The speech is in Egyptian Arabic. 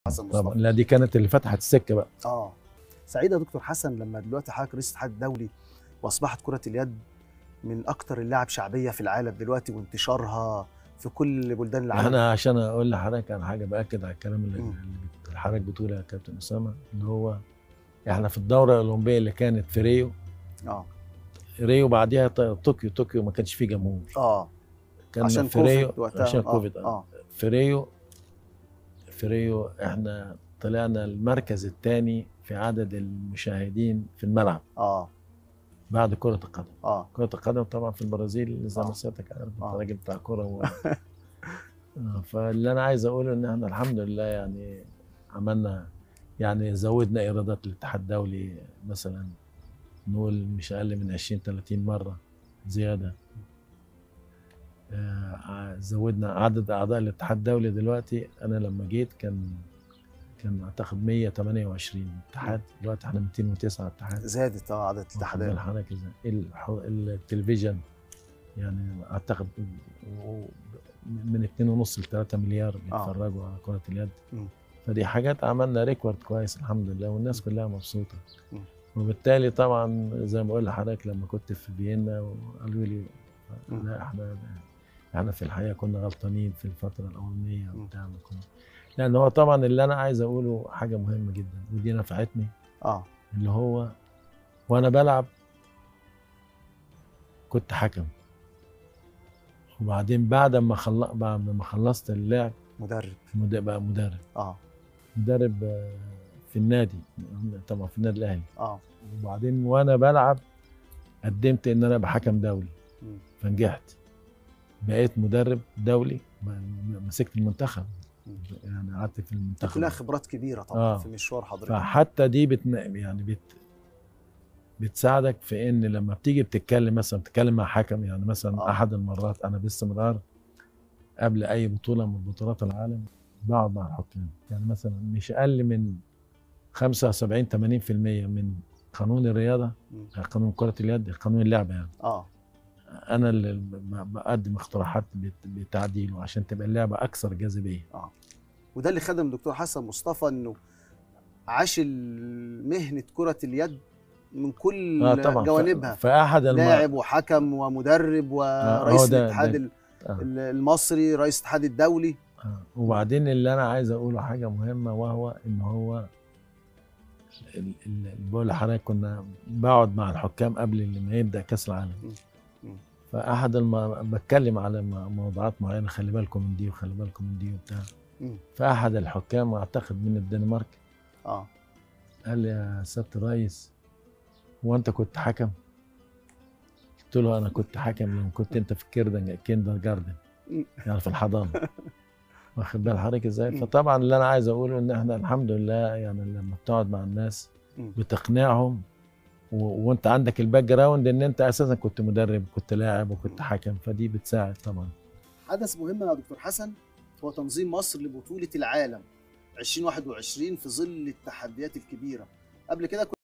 حسن طبعا مصطفى لا دي كانت اللي فتحت السكه بقى اه سعيد يا دكتور حسن لما دلوقتي حضرتك رئيس الاتحاد الدولي واصبحت كره اليد من اكتر اللاعب شعبيه في العالم دلوقتي وانتشارها في كل بلدان العالم انا عشان اقول لحضرتك على حاجه باكد على الكلام اللي, مم. اللي بت- حضرتك بتقوله يا كابتن اسامه اللي هو احنا في الدوره الاولمبيه اللي كانت في ريو اه ريو بعديها ط- طوكيو طوكيو ما كانش فيه جمهور اه كان عشان في ريو كوفيد وقتها عشان آه. كوفيد آه. اه في ريو في ريو احنا طلعنا المركز الثاني في عدد المشاهدين في الملعب اه بعد كرة القدم اه كرة القدم طبعا في البرازيل زي آه. ما سيادتك عارف انت آه. راجل بتاع كورة و... آه، فاللي انا عايز اقوله ان احنا الحمد لله يعني عملنا يعني زودنا ايرادات الاتحاد الدولي مثلا نقول مش اقل من 20 30 مرة زيادة آه، ع- زودنا عدد اعضاء الاتحاد الدولي دلوقتي انا لما جيت كان كان اعتقد 128 اتحاد دلوقتي احنا 209 اتحاد زادت اه عدد واخد بال الاتحادات حضرتك ازاي الح- التلفزيون يعني اعتقد و- من 2.5 ل 3 مليار بيتفرجوا على كرة اليد مم. فدي حاجات عملنا ريكورد كويس الحمد لله والناس كلها مبسوطة مم. وبالتالي طبعا زي ما بقول لحضرتك لما كنت في فيينا وقالوا لي مم. لا احنا احنا في الحقيقة كنا غلطانين في الفترة الأولانية مم. وبتاع ما كنا لأن هو طبعا اللي أنا عايز أقوله حاجة مهمة جدا ودي نفعتني اه اللي هو وانا بلعب كنت حكم وبعدين بعد ما خل... بعد ما خلصت اللعب مدرب مد- بقى مدرب اه مدرب آه، في النادي طبعا في النادي الاهلي اه وبعدين وانا بلعب قدمت ان انا بحكم دولي مم. فنجحت بقيت مدرب دولي م- مسكت المنتخب مم. يعني قعدت في دي المنتخب كلها خبرات كبيره طبعا آه. في مشوار حضرتك فحتى دي بتن... يعني بت... بتساعدك في ان لما بتيجي بتتكلم مثلا بتتكلم مع حكم يعني مثلا آه. آه. احد المرات انا باستمرار قبل اي بطوله من بطولات العالم بقعد مع الحكام يعني مثلا مش اقل من 75 80% من قانون الرياضه مم. قانون كره اليد قانون اللعبه يعني اه انا اللي ب- بقدم اقتراحات بت- بتعديله عشان تبقى اللعبه اكثر جاذبيه وده اللي خدم دكتور حسن مصطفى انه عاش مهنه كره اليد من كل اه طبعا جوانبها ف- فاحد الم... لاعب وحكم ومدرب هو ورئيس ده- الاتحاد ده- ال- آه. ال- المصري رئيس الاتحاد الدولي آه. وبعدين اللي انا عايز اقوله حاجه مهمه وهو ان هو ال- ال- اللي بقول لحضرتك كنا بقعد مع الحكام قبل ما يبدا كاس العالم مم. فاحد الم... بتكلم على م- موضوعات معينه خلي بالكم من دي وخلي بالكم من دي وبتاع مم. فاحد الحكام اعتقد من الدنمارك اه قال لي يا سياده الرئيس هو انت كنت حكم؟ قلت له انا كنت حكم لما كنت انت في كيردن كيندر جاردن مم. يعني في الحضانه واخد بال حضرتك ازاي؟ مم. فطبعا اللي انا عايز اقوله ان احنا الحمد لله يعني لما بتقعد مع الناس مم. بتقنعهم و... وانت عندك الباك جراوند ان انت اساسا كنت مدرب كنت لاعب وكنت حكم فدي بتساعد طبعا حدث مهم يا دكتور حسن هو تنظيم مصر لبطوله العالم 2021 في ظل التحديات الكبيره قبل كده